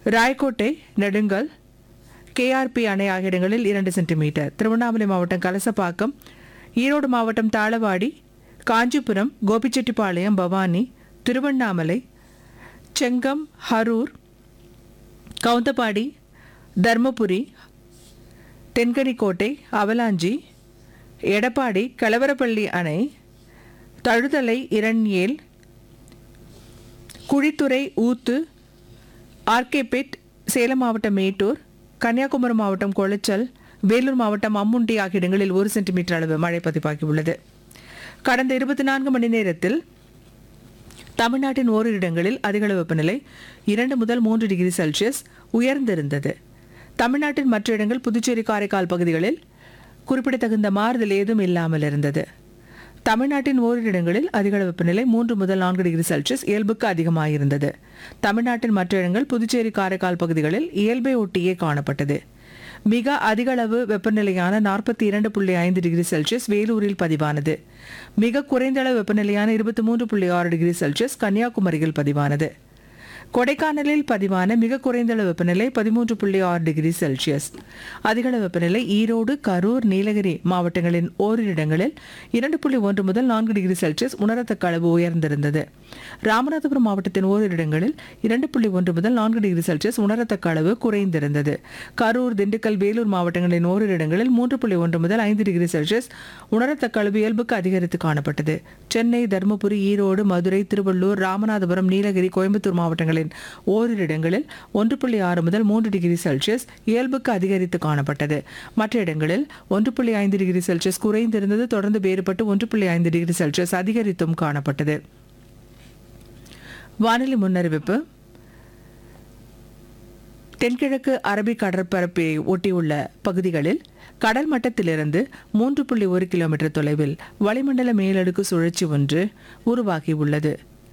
Rayakottai Nedungal KRP அணை ஆகிய இடங்களில் இரண்டு சென்டிமீட்டர் திருவண்ணாமலை மாவட்டம் கலசப்பாக்கம் ஈரோடு மாவட்டம் தாளவாடி காஞ்சிபுரம் கோபிச்செட்டிப்பாளையம் பவானி திருவண்ணாமலை செங்கம் ஹரூர் கவுந்தப்பாடி தர்மபுரி தென்கனிக்கோட்டை அவலாஞ்சி எடப்பாடி கலவரப்பள்ளி அணை தழுதலை இரண்யேல் குழித்துறை ஊத்து ஆர்கேபேட் சேலம் மாவட்டம் மேட்டூர் கன்னியாகுமரி மாவட்டம் கொளச்சல் வேலூர் மாவட்டம் அம்முண்டி ஆகிய இடங்களில் ஒரு சென்டிமீட்டர் அளவு மழை பதிவாகியுள்ளது கடந்த இருபத்தி நான்கு மணி நேரத்தில் தமிழ்நாட்டின் ஓரிரு இடங்களில் அதிகளவு வெப்பநிலை இரண்டு முதல் மூன்று டிகிரி செல்சியஸ் உயர்ந்திருந்தது தமிழ்நாட்டின் மற்ற இடங்கள் புதுச்சேரி காரைக்கால் பகுதிகளில் குறிப்பிடத்தகுந்த மாறுதல் ஏதும் இல்லாமல் இருந்தது தமிழ்நாட்டின் ஓரிரு இடங்களில் அதிகளவு வெப்பநிலை மூன்று முதல் நான்கு டிகிரி செல்சியஸ் இயல்புக்கு அதிகமாயிருந்தது தமிழ்நாட்டின் மற்ற இடங்கள் புதுச்சேரி காரைக்கால் பகுதிகளில் இயல்பை ஒட்டியே காணப்பட்டது மிக அதிக அளவு வெப்பநிலையான நாற்பத்தி இரண்டு புள்ளி ஐந்து டிகிரி செல்சியஸ் வேலூரில் பதிவானது மிக குறைந்த அளவு வெப்பநிலையான இருபத்தி மூன்று புள்ளி ஆறு டிகிரி செல்சியஸ் கன்னியாகுமரியில் பதிவானது கொடைக்கானலில் பதிவான மிக குறைந்த அளவு வெப்பநிலை பதிமூன்று புள்ளி ஆறு டிகிரி செல்சியஸ் அதிகளவு வெப்பநிலை ஈரோடு கரூர் நீலகிரி மாவட்டங்களின் ஓரிரு இடங்களில் இரண்டு புள்ளி ஒன்று முதல் நான்கு டிகிரி செல்சியஸ் உணரத்தக்க அளவு உயர்ந்திருந்தது ராமநாதபுரம் மாவட்டத்தின் ஓரிரு இடங்களில் இரண்டு புள்ளி ஒன்று முதல் நான்கு டிகிரி செல்சியஸ் உணரத்தக்க அளவு குறைந்திருந்தது கரூர் திண்டுக்கல் வேலூர் மாவட்டங்களின் ஓரிரு இடங்களில் மூன்று புள்ளி ஒன்று முதல் ஐந்து டிகிரி செல்சியஸ் உணரத்தக்க அளவு இயல்புக்கு அதிகரித்து காணப்பட்டது சென்னை தருமபுரி ஈரோடு மதுரை திருவள்ளூர் ராமநாதபுரம் நீலகிரி கோயம்புத்தூர் மாவட்டங்களின் ஓரிரு இடங்களில் ஒன்று புள்ளி ஆறு முதல் மூன்று டிகிரி செல்சியஸ் இயல்புக்கு அதிகரித்து காணப்பட்டது மற்ற இடங்களில் ஒன்று புள்ளி ஐந்து டிகிரி செல்சியஸ் குறைந்திருந்தது தொடர்ந்து வேறுபட்டு ஒன்று புள்ளி ஐந்து டிகிரி செல்சியஸ் அதிகரித்தும் காணப்பட்டது வானிலை முன்னறிவிப்பு தென்கிழக்கு அரபிக் கடற்பரப்பை ஒட்டியுள்ள பகுதிகளில் கடல் மட்டத்திலிருந்து மூன்று புள்ளி ஒரு கிலோமீட்டர் தொலைவில் வளிமண்டல மேலடுக்கு சுழற்சி ஒன்று உருவாகியுள்ளது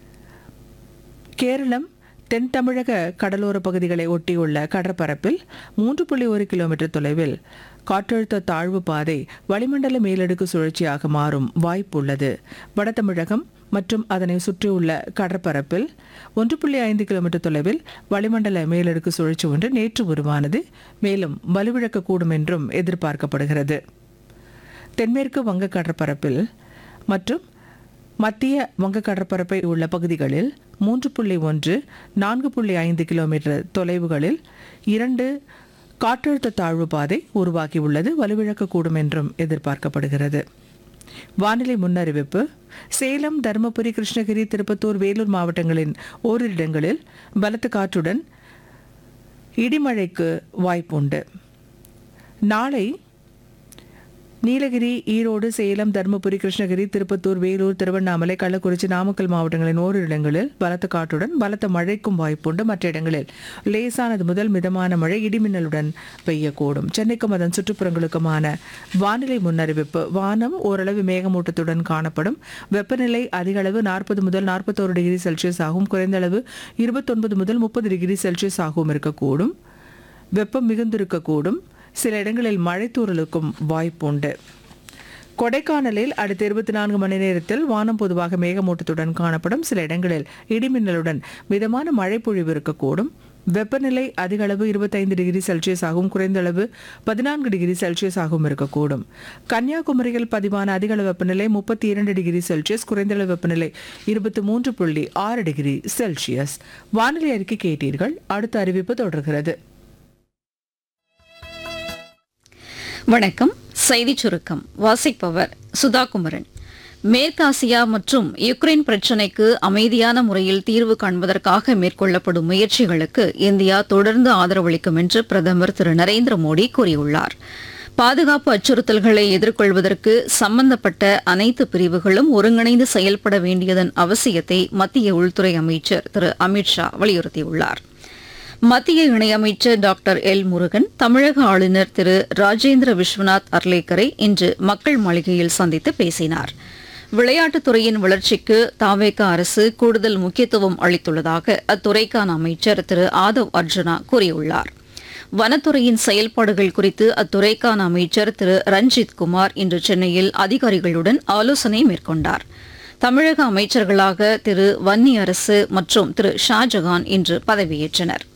கேரளம் தென் தமிழக கடலோர பகுதிகளை ஒட்டியுள்ள கடற்பரப்பில் மூன்று புள்ளி ஒரு கிலோமீட்டர் தொலைவில் காற்றழுத்த தாழ்வு பாதை வளிமண்டல மேலடுக்கு சுழற்சியாக மாறும் வாய்ப்புள்ளது வட தமிழகம் மற்றும் அதனை சுற்றியுள்ள கடற்பரப்பில் ஒன்று புள்ளி ஐந்து கிலோமீட்டர் தொலைவில் வளிமண்டல மேலடுக்கு சுழற்சி ஒன்று நேற்று உருவானது மேலும் வலுவிழக்கக்கூடும் என்றும் எதிர்பார்க்கப்படுகிறது தென்மேற்கு வங்க கடற்பரப்பில் மற்றும் மத்திய வங்க கடற்பரப்பை உள்ள பகுதிகளில் மூன்று புள்ளி ஒன்று நான்கு புள்ளி ஐந்து கிலோமீட்டர் தொலைவுகளில் இரண்டு காற்றழுத்த தாழ்வு பாதை உருவாகியுள்ளது வலுவிழக்கக்கூடும் என்றும் எதிர்பார்க்கப்படுகிறது வானிலை முன்னறிவிப்பு சேலம் தருமபுரி கிருஷ்ணகிரி திருப்பத்தூர் வேலூர் மாவட்டங்களின் ஓரிரு இடங்களில் பலத்த காற்றுடன் இடிமழைக்கு வாய்ப்புண்டு நாளை நீலகிரி ஈரோடு சேலம் தருமபுரி கிருஷ்ணகிரி திருப்பத்தூர் வேலூர் திருவண்ணாமலை கள்ளக்குறிச்சி நாமக்கல் மாவட்டங்களின் ஓரிரு இடங்களில் பலத்த காற்றுடன் பலத்த மழைக்கும் வாய்ப்புண்டு மற்ற இடங்களில் லேசானது முதல் மிதமான மழை இடிமின்னலுடன் பெய்யக்கூடும் சென்னைக்கும் அதன் சுற்றுப்புறங்களுக்குமான வானிலை முன்னறிவிப்பு வானம் ஓரளவு மேகமூட்டத்துடன் காணப்படும் வெப்பநிலை அதிக அளவு நாற்பது முதல் நாற்பத்தோரு டிகிரி செல்சியஸ் ஆகும் குறைந்த அளவு இருபத்தொன்பது முதல் முப்பது டிகிரி செல்சியஸ் ஆகவும் இருக்கக்கூடும் வெப்பம் மிகுந்திருக்கக்கூடும் சில இடங்களில் மழைத்தூறலுக்கும் வாய்ப்புண்டு கொடைக்கானலில் அடுத்த இருபத்தி நான்கு மணி நேரத்தில் வானம் பொதுவாக மேகமூட்டத்துடன் காணப்படும் சில இடங்களில் இடிமின்னலுடன் மிதமான மழை பொழிவு இருக்கக்கூடும் வெப்பநிலை அதிக அளவு இருபத்தைந்து டிகிரி செல்சியஸ் ஆகும் குறைந்த அளவு பதினான்கு டிகிரி செல்சியஸ் ஆகவும் இருக்கக்கூடும் கன்னியாகுமரியில் பதிவான அதிக அளவு வெப்பநிலை முப்பத்தி இரண்டு டிகிரி செல்சியஸ் குறைந்த அளவு வெப்பநிலை இருபத்தி மூன்று புள்ளி ஆறு டிகிரி செல்சியஸ் வானிலை அறிக்கை கேட்டீர்கள் அடுத்த அறிவிப்பு தொடர்கிறது வணக்கம் செய்திச் சுருக்கம் வாசிப்பவர் சுதா குமரன் மேற்காசியா மற்றும் யுக்ரைன் பிரச்சினைக்கு அமைதியான முறையில் தீர்வு காண்பதற்காக மேற்கொள்ளப்படும் முயற்சிகளுக்கு இந்தியா தொடர்ந்து ஆதரவளிக்கும் என்று பிரதமர் திரு நரேந்திர மோடி கூறியுள்ளார் பாதுகாப்பு அச்சுறுத்தல்களை எதிர்கொள்வதற்கு சம்பந்தப்பட்ட அனைத்து பிரிவுகளும் ஒருங்கிணைந்து செயல்பட வேண்டியதன் அவசியத்தை மத்திய உள்துறை அமைச்சர் திரு அமித்ஷா வலியுறுத்தியுள்ளார் மத்திய இணையமைச்சர் டாக்டர் எல் முருகன் தமிழக ஆளுநர் திரு ராஜேந்திர விஸ்வநாத் அர்லேக்கரை இன்று மக்கள் மாளிகையில் சந்தித்து பேசினார் விளையாட்டுத் துறையின் வளர்ச்சிக்கு தாவேக அரசு கூடுதல் முக்கியத்துவம் அளித்துள்ளதாக அத்துறைக்கான அமைச்சர் திரு ஆதவ் அர்ஜுனா கூறியுள்ளார் வனத்துறையின் செயல்பாடுகள் குறித்து அத்துறைக்கான அமைச்சர் திரு ரஞ்சித் குமார் இன்று சென்னையில் அதிகாரிகளுடன் ஆலோசனை மேற்கொண்டார் தமிழக அமைச்சர்களாக திரு வன்னி அரசு மற்றும் திரு ஷாஜகான் இன்று பதவியேற்றனர்